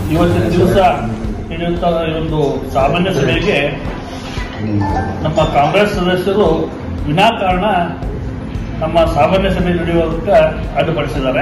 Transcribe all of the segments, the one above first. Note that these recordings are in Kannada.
ಇವತ್ತಿನ ದಿವಸ ನಡೆಯುತ್ತ ಈ ಒಂದು ಸಾಮಾನ್ಯ ಸಭೆಗೆ ನಮ್ಮ ಕಾಂಗ್ರೆಸ್ ಸದಸ್ಯರು ವಿನಾಕಾರಣ ನಮ್ಮ ಸಾಮಾನ್ಯ ಸಭೆ ನಡೆಯುವುದಕ್ಕೆ ಅಡ್ಡುಪಡಿಸಿದ್ದಾರೆ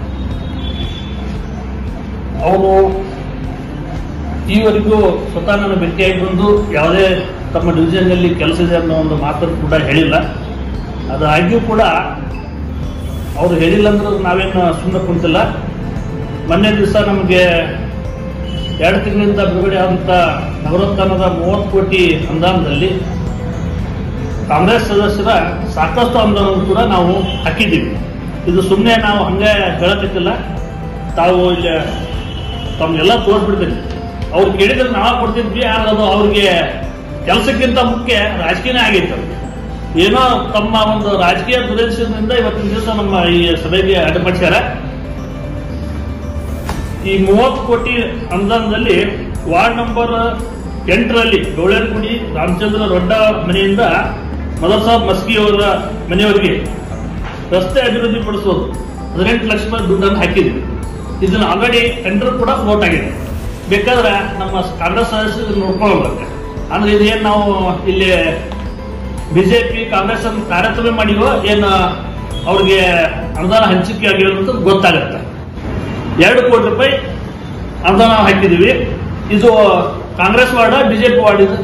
ಅವರು ಈವರೆಗೂ ಸ್ವತಃ ನನ್ನ ಭೇಟಿಯಾಗಿ ಬಂದು ಯಾವುದೇ ತಮ್ಮ ಡಿವಿಷನ್ನಲ್ಲಿ ಕೆಲಸ ಇದೆ ಅನ್ನೋ ಒಂದು ಮಾತನ್ನು ಕೂಡ ಹೇಳಿಲ್ಲ ಅದಾಗಿಯೂ ಕೂಡ ಅವರು ಹೇಳಿಲ್ಲ ಅಂದ್ರೆ ನಾವೇನು ಸುಮ್ಮನೆ ಕುಂತಿಲ್ಲ ಮೊನ್ನೆ ದಿವಸ ನಮಗೆ ಎರಡು ತಿಂಗಳಿಂದ ಬಿಡುಗಡೆ ಆದಂಥ ನವರತ್ನದ ಮೂವತ್ತು ಕೋಟಿ ಅನುದಾನದಲ್ಲಿ ಕಾಂಗ್ರೆಸ್ ಸದಸ್ಯರ ಸಾಕಷ್ಟು ಅನುದಾನವನ್ನು ಕೂಡ ನಾವು ಹಾಕಿದ್ದೀವಿ ಇದು ಸುಮ್ಮನೆ ನಾವು ಹಂಗೆ ಹೇಳಕತ್ತಿಲ್ಲ ತಾವು ಇಲ್ಲಿ ತಮ್ಗೆಲ್ಲ ತೋರಿಸ್ಬಿಡ್ತೀನಿ ಅವ್ರು ಕೇಳಿದ್ರೆ ನಾವೇ ಕೊಡ್ತಿದ್ವಿ ಆದ್ರೆ ಅದು ಅವ್ರಿಗೆ ಕೆಲಸಕ್ಕಿಂತ ಮುಖ್ಯ ರಾಜಕೀಯನೇ ಆಗೈತೆ ಅವ್ರಿಗೆ. ಏನೋ ತಮ್ಮ ಒಂದು ರಾಜಕೀಯ ದುರುದ್ದೇಶದಿಂದ ಇವತ್ತಿನ ದಿವಸ ನಮ್ಮ ಈ ಸಭೆಗೆ ಅಡ್ಡಪಡಿಸ್ಯಾರ ಈ ಮೂವತ್ತು ಕೋಟಿ ಅನುದಾನದಲ್ಲಿ ವಾರ್ಡ್ ನಂಬರ್ ಎಂಟರಲ್ಲಿ ಗೌಳೇರಗುಡಿ ರಾಮಚಂದ್ರ ರೊಡ್ಡ ಮನೆಯಿಂದ ಮದರ್ ಸಾಬ್ ಮಸ್ಕಿ ಅವರ ಮನೆಯವರಿಗೆ ರಸ್ತೆ ಅಭಿವೃದ್ಧಿ ಪಡಿಸೋದು ಹದಿನೆಂಟು ಲಕ್ಷ ರೂಪಾಯಿ ದುಡ್ಡನ್ನು ಹಾಕಿದ್ವಿ ಇದನ್ನ ಆಲ್ರೆಡಿ ಟೆಂಡರ್ ಕೂಡ ವೋಟ್ ಆಗಿದೆ ಬೇಕಾದ್ರೆ ನಮ್ಮ ಕಾಂಗ್ರೆಸ್ ಸದಸ್ಯರು ನೋಡ್ಕೊಳ್ಳಬೇಕು ಅಂದ್ರೆ ಇದೇನು ನಾವು ಇಲ್ಲಿ ಬಿಜೆಪಿ ಕಾಂಗ್ರೆಸ್ ಅನ್ನು ತಾರತಮ್ಯ ಮಾಡಿವೋ ಏನು ಅವ್ರಿಗೆ ಅನುದಾನ ಹಂಚಿಕೆ ಆಗಿರೋ ಅಂತ ಗೊತ್ತಾಗುತ್ತೆ ಎರಡು ಕೋಟಿ ರೂಪಾಯಿ ಅನುದಾನ ನಾವು ಹಾಕಿದ್ದೀವಿ ಇದು ಕಾಂಗ್ರೆಸ್ ವಾರ್ಡ ಬಿಜೆಪಿ ವಾರ್ಡ್ ಇದು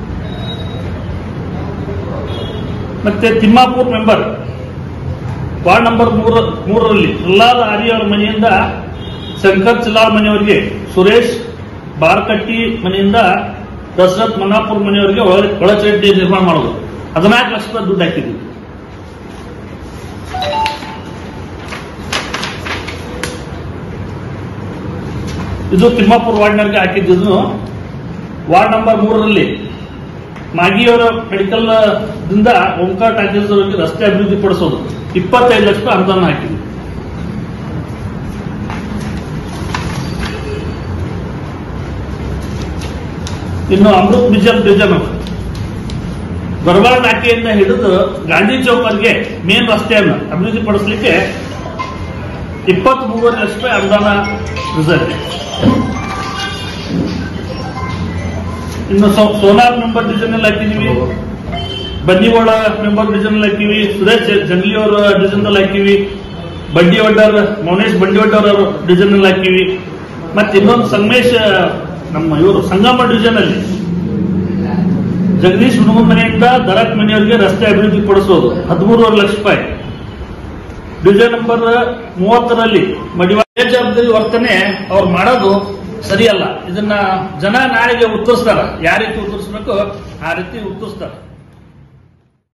ಮತ್ತೆ ತಿಮ್ಮಾಪುರ್ ಮೆಂಬರ್ ವಾರ್ಡ್ ನಂಬರ್ ಮೂರ ಮೂರರಲ್ಲಿ ಪ್ರಹ್ಲಾದ್ ಆರ್ಯ ಅವರ ಮನೆಯಿಂದ ಶಂಕರ್ ಚಿಲಾರ್ ಮನೆಯವರಿಗೆ ಸುರೇಶ್ ಬಾರ್ಕಟ್ಟಿ ಮನೆಯಿಂದ ದಶರಥ್ ಮನ್ನಾಪುರ್ ಮನೆಯವರಿಗೆ ಒಳ- ಒಳಚರಂಡಿ ನಿರ್ಮಾಣ ಮಾಡೋದು ಹದಿನಾಲ್ಕು ಲಕ್ಷ ರೂಪಾಯಿ ದುಡ್ಡು ಹಾಕಿದ್ವಿ ಇದು ತಿಮ್ಮಾಪುರ ವಾರ್ಡ್ನವರಿಗೆ ಹಾಕಿದ್ದು ವಾರ್ಡ್ ನಂಬರ್ ಮೂರರಲ್ಲಿ ಮಾಗಿಯವರ ಮೆಡಿಕಲ್ ದಿಂದ ಓಂಕಾರ್ ಟಾಕೀಸ್ ಅವರಿಗೆ ರಸ್ತೆ ಅಭಿವೃದ್ಧಿ ಪಡಿಸೋದು ಇಪ್ಪತ್ತೈದು ಲಕ್ಷ ರೂಪಾಯಿ ಅನುದಾನ ಹಾಕಿದ್ವಿ ಇನ್ನು ಅಮೃತ್ ವಿಜನ್ ವಿಜನ್ ಬರವಾಡ ನಾಕೆಯಿಂದ ಹಿಡಿದು ಗಾಂಧಿ ಚೌಕರ್ಗೆ ಮೇನ್ ರಸ್ತೆಯನ್ನು ಅಭಿವೃದ್ಧಿ ಪಡಿಸಲಿಕ್ಕೆ ಇಪ್ಪತ್ತ್ ಮೂರುವರೆ ಲಕ್ಷ ರೂಪಾಯಿ ಅನುದಾನ ರಿಸರ್ವ್ ಇನ್ನು ಸೋ- ಸೋನಾರ್ ಮೆಂಬರ್ ಡಿವಿಷನ್ ಅಲ್ಲಿ ಹಾಕಿದೀವಿ ಬನ್ನಿವಾಳ ಮೆಂಬರ್ ಡಿವಿಷನ್ ಅಲ್ಲಿ ಹಾಕಿವಿ ಸುರೇಶ್ ಜಂಗ್ಲಿ ಅವರ ಡಿವಿಷನ್ ಅಲ್ಲಿ ಹಾಕಿವಿ ಬಂಡಿ ವಡ್ಡರ್ ಮೌನೇಶ್ ಬಂಡಿ ವಡ್ಡರ್ ಅವರ ಡಿವಿಷನ್ ಅಲ್ಲಿ ಹಾಕಿವಿ ಮತ್ತೆ ಇನ್ನೊಂದು ಸಂಗಮೇಶ್ ನಮ್ಮ ಇವರು ಸಂಗಮ ಡಿವಿಷನ್ ಅಲ್ಲಿ ಜಗದೀಶ್ ಹುಡುಗನ ಮನೆಯಿಂದ ದರಕ್ ಮನೆಯವರಿಗೆ ರಸ್ತೆ ಅಭಿವೃದ್ಧಿ ಪಡಿಸೋದು ಹದಿಮೂರುವರೆ ಲಕ್ಷ ರೂಪಾಯಿ ಡಿವಿಷನ್ ನಂಬರ್ ಮೂವತ್ತರಲ್ಲಿ ಮಡಿವಾಳ ಜವಾಬ್ದಾರಿ ವರ್ತನೆ ಅವ್ರು ಮಾಡೋದು ಸರಿಯಲ್ಲ ಇದನ್ನ ಜನ ನಾಳೆಗೆ ಉತ್ತರಿಸ್ತಾರ ಯಾವ ರೀತಿ ಉತ್ತರಿಸ್ಬೇಕು ಆ ರೀತಿ ಉತ್ತರಿಸ್ತಾರೆ